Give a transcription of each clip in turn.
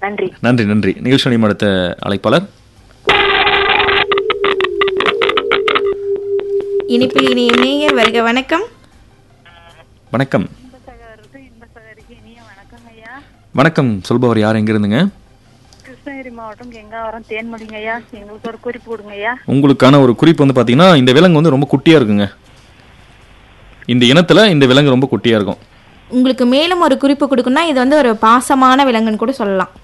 நன்றி நன்றி நன்றி நிகழ்ச்சி நிலையம் அடுத்த அழைப்பாளர் இனிப்பில் இனிய நேயர் வருக வணக்கம் வணக்கம் இன்ப சகோதரருக்கு இன்ப சகோதரிக்கு இனிய வணக்கம் ஐயா வணக்கம் சொல்பவர் யார் எங்க இருந்துங்க கிருஷ்ணகிரி மாவட்டம் கெங்காவரம் தேன்மொழிங்க ஐயா எங்களுக்கு ஒரு குறிப்பு கொடுங்க ஐயா உங்களுக்கான ஒரு குறிப்பு வந்து பார்த்தீங்கன்னா இந்த விலங்கு வந்து ரொம்ப குட்டியா இருக்குங்க இந்த இனத்துல இந்த விலங்கு ரொம்ப குட்டியா இருக்கும் உங்களுக்கு மேலும் ஒரு குறிப்பு கொடுக்கணும்னா இது வந்து ஒரு பாசமான விலங்குன்னு கூட சொல்லலாம்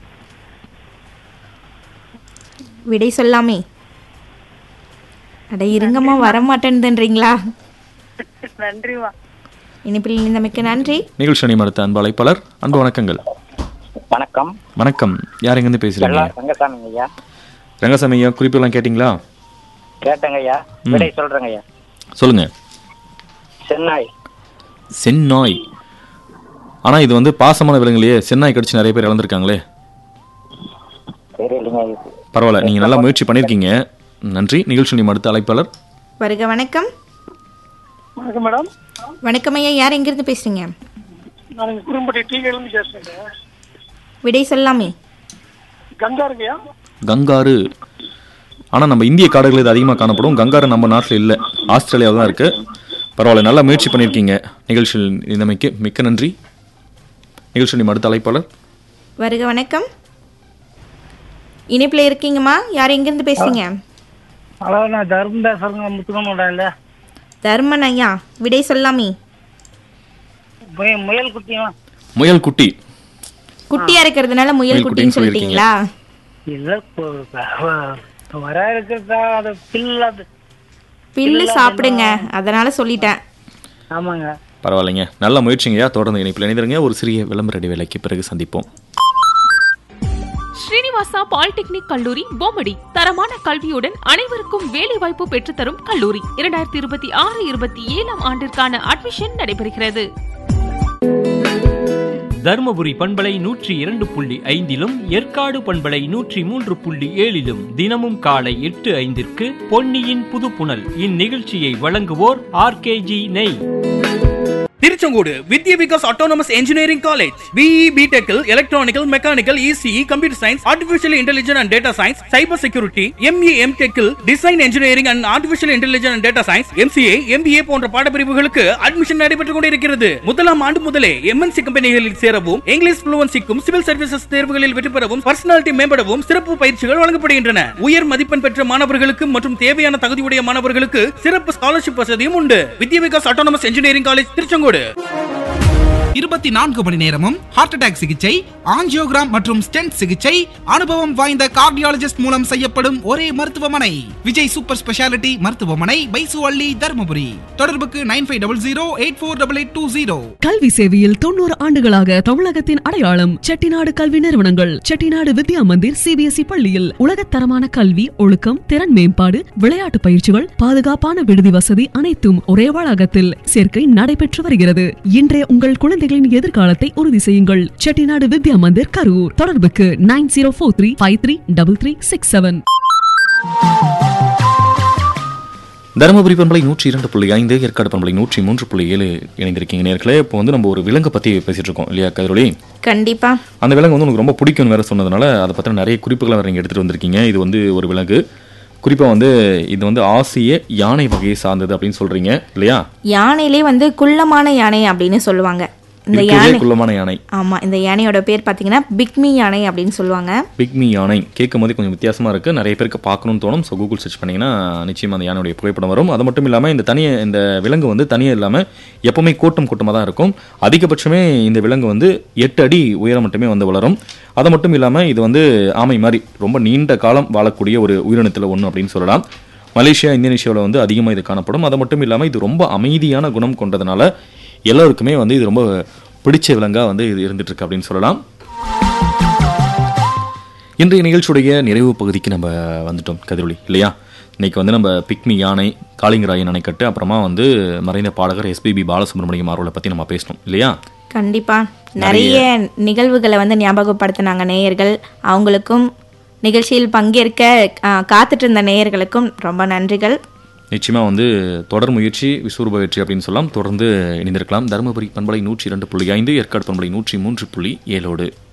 விடை சொல்லாமே அட இருங்கம்மா வரமாட்டேன்றீங்களா நன்றிமா இனிப்பில் இணைந்தமைக்கு நன்றி நிகழ்ச்சி நிலையம் அடுத்த அன்பு அழைப்பாளர் அன்பு வணக்கங்கள் வணக்கம் வணக்கம் யார் எங்கேருந்து பேசுறீங்க எல்லாம் ரங்கசாமிங்க ஐயா ரங்கசாமி ஐயா குறிப்பெல்லாம் கேட்டிங்களா கேட்டேங்க ஐயா விடை சொல்றேங்க ஐயா சொல்லுங்க சென்னாய் செந்நாய் ஆனா இது வந்து பாசமான விலங்குலையே செந்நாய் கடிச்சு நிறைய பேர் இழந்திருக்காங்களே தெரியலைங்க இது. பரவாயில்ல நீங்க நல்லா முயற்சி பண்ணிருக்கீங்க நன்றி நிகழ்ச்சி நிலையம் அடுத்த அழைப்பாளர் வருக வணக்கம் வணக்கம் மேடம் வணக்கம் ஐயா யார் எங்கிருந்து பேசுறீங்க நான் இங்க குறும்பட்டி டீலேருந்து பேசுறேங்க விடை சொல்லாமே கங்கா இருக்கையா கங்காரு ஆனா நம்ம இந்திய காடுகள் இது அதிகமாக காணப்படும் கங்காரு நம்ம நாட்டில் இல்லை ஆஸ்திரேலியாவில் தான் இருக்கு பரவாயில்ல நல்லா முயற்சி பண்ணியிருக்கீங்க நிகழ்ச்சியில் இருந்தமைக்கு மிக்க நன்றி நிகழ்ச்சி நிலையம் அடுத்த அழைப்பாளர் வருக வணக்கம் இனிப்பில் இருக்கீங்கம்மா யார் எங்கிருந்து பேசுறீங்க ஹலோ நான் தர்மம் பேசுறேங்க முத்துக்கமோடால தர்மன் ஐயா விடை சொல்லாமே முயல் முயல் குட்டியா முயல் குட்டி குட்டியா இருக்கிறதுனால முயல் முயல் குட்டின்னு குட்டின்னு சொல்லிட்டீங்களா இல்ல வர இருக்கிறதா அது பில் அது பில்லு சாப்பிடுங்க அதனால சொல்லிட்டேன் ஆமாங்க பரவாயில்லைங்க நல்ல முயற்சிங்கய்யா தொடர்ந்து இணைப்பில் இணைந்திருங்க ஒரு சிறிய விளம்பர இடைவேளைக்கு பிறகு சந்திப்போம் ஸ்ரீனிவாசா பாலிடெக்னிக் கல்லூரி பொம்மடி தரமான கல்வியுடன் அனைவருக்கும் வேலைவாய்ப்பு பெற்றுத்தரும் கல்லூரி இரண்டாயிரத்தி இருபத்தி ஆறு இருபத்தி ஏழாம் ஆண்டிற்கான அட்மிஷன் நடைபெறுகிறது தருமபுரி பண்பலை நூற்றி இரண்டு புள்ளி ஐந்திலும் ஏற்காடு பண்பலை நூற்றி மூன்று புள்ளி ஏழிலும் தினமும் காலை எட்டு ஐந்திற்கு பொன்னியின் புதுப்புணல் இந்நிகழ்ச்சியை வழங்குவோர் ஆர்கேஜி நெய் Tiruchengode Vidya Vikas autonomous engineering college BE பிடெக்கில் electronical mechanical ECE computer science artificial intelligence and data science cyber security ME M டெக்கில் design engineering and artificial intelligence and data science MCA MBA போன்ற பாடப்பிரிவுகளுக்கு அட்மிஷன் நடைபெற்றுக் கொண்டிருக்கிறது முதலாம் ஆண்டு முதலே எம்என்சி கம்பெனிகளில் சேரவும் இங்கிலீஷ் புளுவன்சிக்கும் சிவில் சர்வீசஸ் தேர்வுகளில் வெற்றி பெறவும் பர்சனாலிட்டி மேம்படவும் சிறப்பு பயிற்சிகள் வழங்கப்படுகின்றன உயர் மதிப்பெண் பெற்ற மாணவர்களுக்கு மற்றும் தேவையான தகுதியுடைய மாணவர்களுக்கு சிறப்பு ஸ்காலர்ஷிப் வசதியும் உண்டு Vidya Vikas autonomous engineering college Tiruchengode இருபத்தி நான்கு மணி நேரமும் ஹார்ட் அட்டாக் சிகிச்சை ஆஞ்சியோகிராம் மற்றும் ஸ்டென்ட் சிகிச்சை அனுபவம் வாய்ந்த கார்டியாலஜிஸ்ட் மூலம் செய்யப்படும் ஒரே மருத்துவமனை விஜய் சூப்பர் ஸ்பெஷாலிட்டி மருத்துவமனை பைசு அள்ளி தருமபுரி தொடர்புக்கு nine five double zero eight four double eight two zero கல்வி சேவையில் தொண்ணூறு ஆண்டுகளாக தமிழகத்தின் அடையாளம் செட்டிநாடு கல்வி நிறுவனங்கள் செட்டிநாடு வித்யா மந்திர் சிபிஎஸ்இ பள்ளியில் உலகத்தரமான கல்வி ஒழுக்கம் திறன் மேம்பாடு விளையாட்டு பயிற்சிகள் பாதுகாப்பான விடுதி வசதி அனைத்தும் ஒரே வளாகத்தில் சேர்க்கை நடைபெற்று வருகிறது இன்றைய உங்கள் குழந்தைகளின் எதிர்காலத்தை உறுதி செய்யுங்கள் செட்டிநாடு வித்யா மந்திர் கரூர் தொடர்புக்கு nine zero four three five three double three six seven Dharmapuri பண்பலை நூற்றி இரண்டு புள்ளி ஐந்து ஏற்காடு பண்பலை நூற்றி மூன்று புள்ளி ஏழு இணைந்திருக்கீங்க நேர்களே இப்போ வந்து நம்ம ஒரு விலங்கை பற்றி பேசிட்டு இருக்கோம் இல்லையா கதிரொலி கண்டிப்பா அந்த விலங்கு வந்து உங்களுக்கு ரொம்ப பிடிக்கும்னு வேற சொன்னதுனால அதை பற்றின நிறைய குறிப்புகளை வேற நீங்கள் எடுத்துகிட்டு வந்திருக்கீங்க இது வந்து ஒரு விலங்கு குறிப்பாக வந்து இது வந்து ஆசிய யானை வகையை சார்ந்தது அப்படின்னு சொல்றீங்க இல்லையா யானையிலே வந்து குள்ளமான யானை அப்படின்னு சொல்லுவாங்க இந்த இருக்கிறதுலே யானை குள்ளமான யானை ஆமா இந்த யானையோட பேர் பாத்தீங்கன்னா பிக்மி யானை அப்படின்னு சொல்லுவாங்க பிக்மி யானை கேட்கும் போது கொஞ்சம் வித்தியாசமா இருக்கு நிறைய பேருக்கு பார்க்கணும்னு தோணும் ஸோ கூகுள் சர்ச் பண்ணீங்கன்னா நிச்சயமா அந்த யானையுடைய புகைப்படம் வரும் அது மட்டும் இல்லாமல் இந்த தனிய இந்த விலங்கு வந்து தனியாக இல்லாமல் எப்பவுமே கூட்டம் கூட்டமாக தான் இருக்கும் அதிகபட்சமே இந்த விலங்கு வந்து எட்டு அடி உயரம் மட்டுமே வந்து வளரும் அது மட்டும் இல்லாமல் இது வந்து ஆமை மாதிரி ரொம்ப நீண்ட காலம் வாழக்கூடிய ஒரு உயிரினத்தில் ஒன்று அப்படின்னு சொல்லலாம் மலேசியா இந்தோனேஷியாவில் வந்து அதிகமாக இது காணப்படும் அது மட்டும் இல்லாமல் இது ரொம்ப அமைதியான குணம் கொண்டதுனால எல்லாருக்குமே வந்து இது ரொம்ப பிடிச்ச விலங்கா வந்து இது இருந்துட்டு இருக்கு அப்படின்னு சொல்லலாம் இன்றைய நிகழ்ச்சியுடைய நிறைவு பகுதிக்கு நம்ம வந்துட்டோம் கதிரொலி இல்லையா இன்னைக்கு வந்து நம்ம பிக்மி யானை காளிங்கராயன் அணைக்கட்டு அப்புறமா வந்து மறைந்த பாடகர் எஸ்பிபி பாலசுப்ரமணியம் அவர்களை பற்றி நம்ம பேசணும் இல்லையா கண்டிப்பா நிறைய நிகழ்வுகளை வந்து ஞாபகப்படுத்தினாங்க நேயர்கள் அவங்களுக்கும் நிகழ்ச்சியில் பங்கேற்க ஆ, காத்துட்டு இருந்த நேயர்களுக்கும் ரொம்ப நன்றிகள் நிச்சயமா வந்து தொடர் முயற்சி விஸ்வரூப வெற்றி அப்படின்னு சொல்லலாம் தொடர்ந்து இணைந்திருக்கலாம் தருமபுரி பண்பலை நூற்றி இரண்டு புள்ளி ஐந்து ஏற்காடு பண்பலை நூற்றி மூன்று புள்ளி ஏழோடு